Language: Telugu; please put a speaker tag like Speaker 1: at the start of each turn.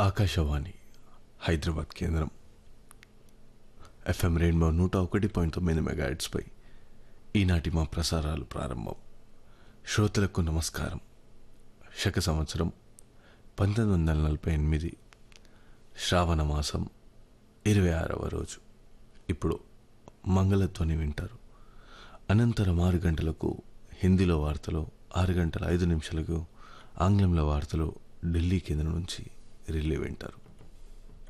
Speaker 1: ఆకాశవాణి హైదరాబాద్ కేంద్రం ఎఫ్ఎం రెయిన్బో నూట ఒకటి పాయింట్ తొమ్మిది మెగాహెట్స్పై ఈనాటి మా ప్రసారాలు ప్రారంభం శ్రోతలకు నమస్కారం శక సంవత్సరం పంతొమ్మిది వందల నలభై ఎనిమిది శ్రావణ మాసం ఇరవై ఆరవ రోజు ఇప్పుడు మంగళధ్వని వింటారు అనంతరం ఆరు గంటలకు హిందీలో వార్తలు ఆరు గంటల ఐదు నిమిషాలకు ఆంగ్లంలో వార్తలు ఢిల్లీ కేంద్రం నుంచి రిలే వింటారు